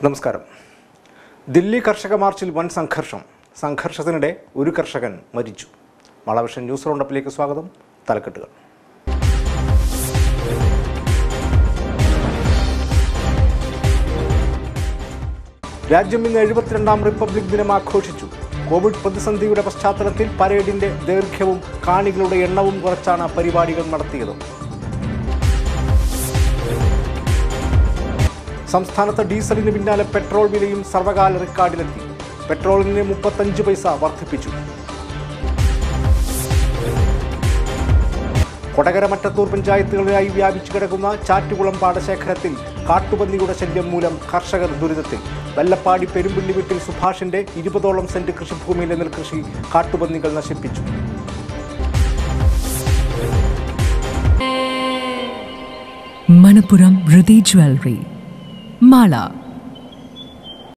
നമസ്കാരം ദില്ലി കർഷക മാർച്ചിൽ വൻ സംഘർഷം സംഘർഷത്തിനിടെ ഒരു കർഷകൻ മരിച്ചു മളവിഷൻ ന്യൂസ് റൗണ്ടപ്പിലേക്ക് സ്വാഗതം തലക്കെട്ടുകൾ രാജ്യം ഇന്ന് എഴുപത്തിരണ്ടാം റിപ്പബ്ലിക് ദിനം ആഘോഷിച്ചു കോവിഡ് പ്രതിസന്ധിയുടെ പശ്ചാത്തലത്തിൽ പരേഡിന്റെ ദൈർഘ്യവും കാണികളുടെ എണ്ണവും കുറച്ചാണ് പരിപാടികൾ നടത്തിയത് സംസ്ഥാനത്ത് ഡീസലിന് പിന്നാലെ പെട്രോൾ വിലയും സർവകാല റെക്കോർഡിലെത്തി പെട്രോളിന് മുപ്പത്തഞ്ച് പൈസ വർദ്ധിപ്പിച്ചു കൊടകര മറ്റത്തൂർ പഞ്ചായത്തുകളിലായി വ്യാപിച്ചു കിടക്കുന്ന ചാറ്റുകുളം പാടശേഖരത്തിൽ കാട്ടുപന്നിയുടെ ശല്യം മൂലം കർഷകർ ദുരിതത്തിൽ വെല്ലപ്പാടി പെരുമ്പിള്ളി വീട്ടിൽ സുഭാഷിന്റെ ഇരുപതോളം സെന്റ് കൃഷിഭൂമിയിലെ നെൽകൃഷി കാട്ടുപന്നികൾ നശിപ്പിച്ചു Manapuram Riddhi Jewelry. Mala.